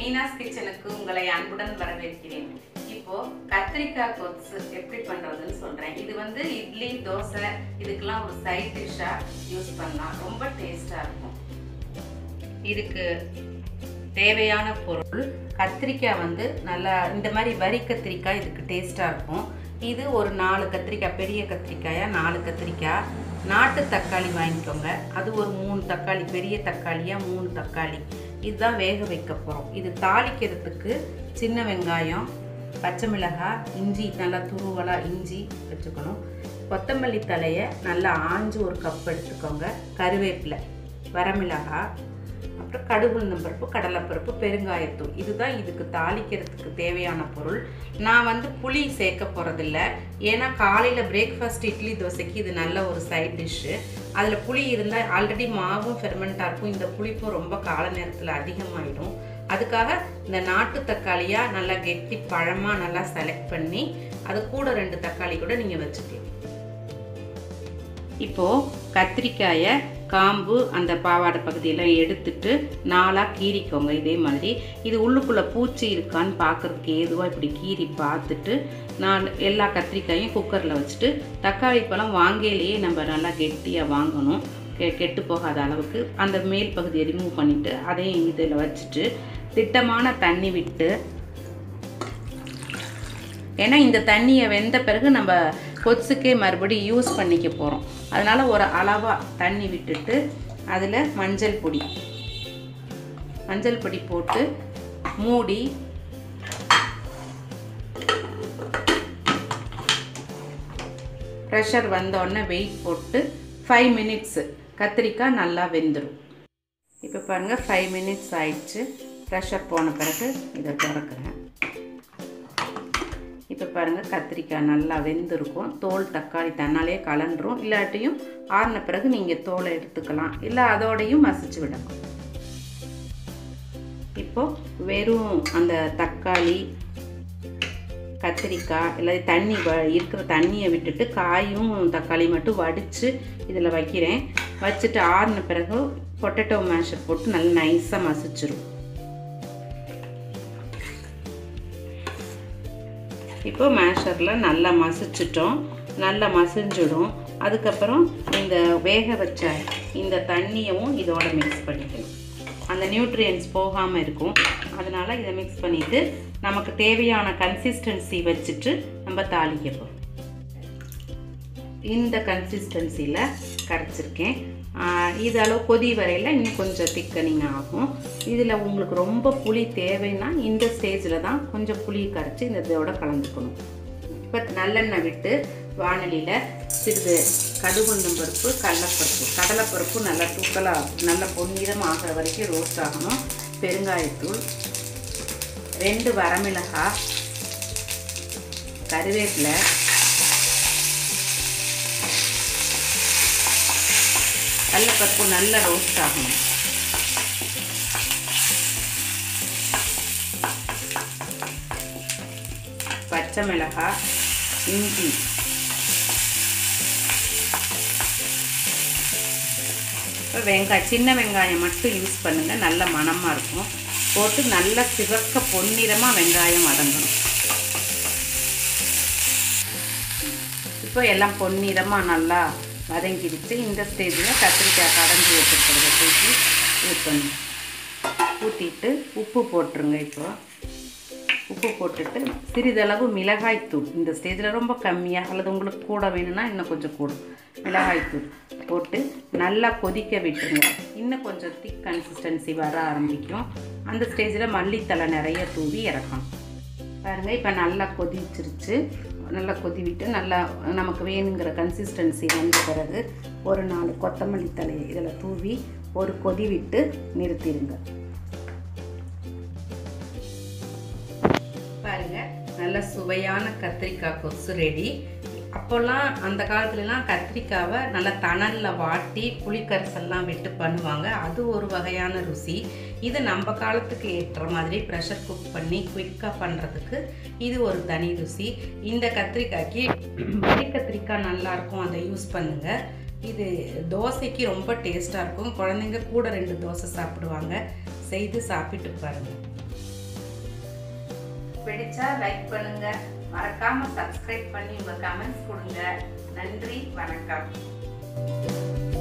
மீனாஸ் கிச்சனுக்கு உங்களை அன்புடன் வரவேற்கிறேன் இப்போ கத்திரிக்காய் கொத்து எப்படி பண்றதுன்னு சொல்றேன் இது வந்து இட்லி தோசை இதுக்கெல்லாம் ஒரு சைட் டிஷ்ஷா யூஸ் பண்ணலாம் ரொம்ப டேஸ்டா இருக்கும் இதுக்கு தேவையான பொருள் கத்திரிக்காய் வந்து நல்லா இந்த மாதிரி வரி கத்திரிக்காய் இதுக்கு டேஸ்ட்டாக இருக்கும் இது ஒரு நாலு கத்திரிக்காய் பெரிய கத்திரிக்காயா நாலு கத்திரிக்காய் நாட்டு தக்காளி வாங்கிக்கோங்க அது ஒரு மூணு தக்காளி பெரிய தக்காளியாக மூணு தக்காளி இதுதான் வேக வைக்க போகிறோம் இது தாளிக்கிறதுக்கு சின்ன வெங்காயம் பச்சை மிளகாய் இஞ்சி நல்லா துருவலாக இஞ்சி வச்சுக்கணும் கொத்தமல்லி தலையை நல்லா ஆஞ்சு ஒரு கப் எடுத்துக்கோங்க கருவேப்பிலை வரமிளகாய் அப்புறம் கடுகு உளுந்தம்பருப்பு கடலைப்பருப்பு பெருங்காயத்தூள் இதுதான் இதுக்கு தாளிக்கிறதுக்கு தேவையான பொருள் நான் வந்து புளி சேர்க்க போகிறதில்ல ஏன்னா காலையில் பிரேக்ஃபாஸ்ட் இட்லி தோசைக்கு இது நல்ல ஒரு சைட் டிஷ்ஷு அதில் புளி இருந்தால் ஆல்ரெடி மாவும் ஃபெர்மெண்ட்டாக இருக்கும் இந்த புளிப்பும் ரொம்ப கால நேரத்தில் அதிகமாகிடும் அதுக்காக இந்த நாட்டு தக்காளியாக நல்லா கெட்டி பழமாக நல்லா செலக்ட் பண்ணி அது கூட ரெண்டு தக்காளி கூட நீங்கள் வச்சுக்கலாம் இப்போது கத்திரிக்காயை காம்பு அந்த பாவாடை பகுதியெல்லாம் எடுத்துட்டு நாலாக கீறிக்கோங்க இதே மாதிரி இது உள்ளுக்குள்ளே பூச்சி இருக்கான்னு பார்க்குறதுக்கு ஏதுவாக இப்படி கீறி பார்த்துட்டு நான் எல்லா கத்திரிக்காயும் குக்கரில் வச்சுட்டு தக்காளி பழம் வாங்கையிலேயே நம்ம நல்லா கெட்டியாக வாங்கணும் கெ கெட்டு போகாத அளவுக்கு அந்த மேல் பகுதியை ரிமூவ் பண்ணிவிட்டு அதையும் இதில் வச்சுட்டு திட்டமான தண்ணி விட்டு ஏன்னா இந்த தண்ணியை வெந்த பிறகு நம்ம கொத்துக்கே மறுபடியும் யூஸ் பண்ணிக்க போகிறோம் அதனால் ஒரு அளவாக தண்ணி விட்டுட்டு அதில் மஞ்சள் பொடி மஞ்சள் பொடி போட்டு மூடி ப்ரெஷர் வந்தோடனே வெயிட் போட்டு ஃபைவ் மினிட்ஸு கத்திரிக்காய் நல்லா வெந்துடும் இப்போ பாருங்கள் ஃபைவ் மினிட்ஸ் ஆயிடுச்சு ப்ரெஷர் போன பிறகு இதை திறக்கிறேன் இப்போ பாருங்கள் கத்திரிக்காய் நல்லா வெந்திருக்கும் தோல் தக்காளி தன்னாலே கலண்டுரும் இல்லாட்டியும் ஆறின பிறகு நீங்கள் தோலை எடுத்துக்கலாம் இல்லை அதோடையும் மசிச்சு விடலாம் இப்போ வெறும் அந்த தக்காளி கத்திரிக்காய் இல்லை தண்ணி வ இருக்கிற தண்ணியை விட்டுட்டு காயும் தக்காளி மட்டும் வடித்து இதில் வைக்கிறேன் வச்சுட்டு ஆறின பிறகு பொட்டேட்டோ மேஷர் போட்டு நல்லா நைஸாக மசிச்சிரும் இப்போ மேஷரில் நல்லா மசிச்சிட்டோம் நல்லா மசிஞ்சிடும் அதுக்கப்புறம் இந்த வேக வச்ச இந்த தண்ணியவும் இதோட மிக்ஸ் பண்ணிக்கணும் அந்த நியூட்ரியன்ஸ் போகாமல் இருக்கும் அதனால் இதை மிக்ஸ் பண்ணிவிட்டு நமக்கு தேவையான கன்சிஸ்டன்சி வச்சுட்டு நம்ம தாளிக்க போகிறோம் இந்த கன்சிஸ்டன்சியில் கரைச்சிருக்கேன் இது அளவு கொதி வரையில் இன்னும் கொஞ்சம் திக்கனிங் ஆகும் இதில் உங்களுக்கு ரொம்ப புளி தேவைன்னா இந்த ஸ்டேஜில் தான் கொஞ்சம் புளி கரைச்சி இந்த இதோட கலந்துக்கணும் இப்போ நல்லெண்ணெய் விட்டு வானலியில் சிறிது கடுகுண்டம் பருப்பு கடலைப்பருப்பு கடலைப்பருப்பு நல்லா தூக்கலாக நல்லா பொன்னிறம் ஆகிற வரைக்கும் ரோஸ்ட் ஆகணும் பெருங்காயத்தூள் ரெண்டு வரமிளகாய் கருவேப்பிலை கடலைப்பருப்பு நல்லா ரோஸ்ட் ஆகணும் பச்சை மிளகாய் இஞ்சி இப்போ வெங்காயம் சின்ன வெங்காயம் மட்டும் யூஸ் பண்ணுங்கள் நல்ல மணமாக இருக்கும் போட்டு நல்லா சிவக்க பொன்னிறமாக வெங்காயம் வதங்கணும் இப்போ எல்லாம் பொன்னிறமாக நல்லா வதங்கிடுச்சு இந்த ஸ்டேஜில் கத்திரிக்காய் கடைஞ்சி வச்சுருக்கிறத தூக்கி ஊற்றணும் ஊற்றிட்டு உப்பு போட்டுருங்க இப்போ உப்பு போட்டுட்டு சிறிதளவு மிளகாய்த்தூள் இந்த ஸ்டேஜில் ரொம்ப கம்மியாக அல்லது உங்களுக்கு கூட வேணும்னா இன்னும் கொஞ்சம் கூடும் மிளகாய்த்தூள் போட்டு நல்லா கொதிக்க விட்டுருங்க இன்னும் கொஞ்சம் திக் கன்சிஸ்டன்சி வர ஆரம்பிக்கும் அந்த ஸ்டேஜில் மல்லித்தலை நிறைய தூவி இறக்கணும் பாருங்கள் இப்போ நல்லா கொதிச்சிருச்சு நல்லா கொதி விட்டு நல்லா நமக்கு வேணுங்கிற கன்சிஸ்டன்சி வந்த பிறகு ஒரு நாலு கொத்தமல்லி தலையை இதில் தூவி ஒரு கொதி விட்டு நிறுத்திடுங்க பாருங்க நல்ல சுவையான கத்திரிக்காய் கொசு ரெடி அப்போல்லாம் அந்த காலத்துலலாம் கத்திரிக்காவை நல்லா தணலில் வாட்டி புளிக்கரைசல்லாம் விட்டு பண்ணுவாங்க அது ஒரு வகையான ருசி இது நம்ம காலத்துக்கு ஏற்ற மாதிரி ப்ரெஷர் குக் பண்ணி குயிக்காக பண்ணுறதுக்கு இது ஒரு தனி ருசி இந்த கத்திரிக்காய்க்கு வரி கத்திரிக்காய் நல்லாயிருக்கும் அதை யூஸ் பண்ணுங்கள் இது தோசைக்கு ரொம்ப டேஸ்ட்டாக இருக்கும் குழந்தைங்க கூட ரெண்டு தோசை சாப்பிடுவாங்க செய்து சாப்பிட்டு பாருங்கள் பிடிச்சா லைக் பண்ணுங்க மறக்காம சப்ஸ்கிரைப் பண்ணி உங்க கமெண்ட்ஸ் கொடுங்க நன்றி வணக்கம்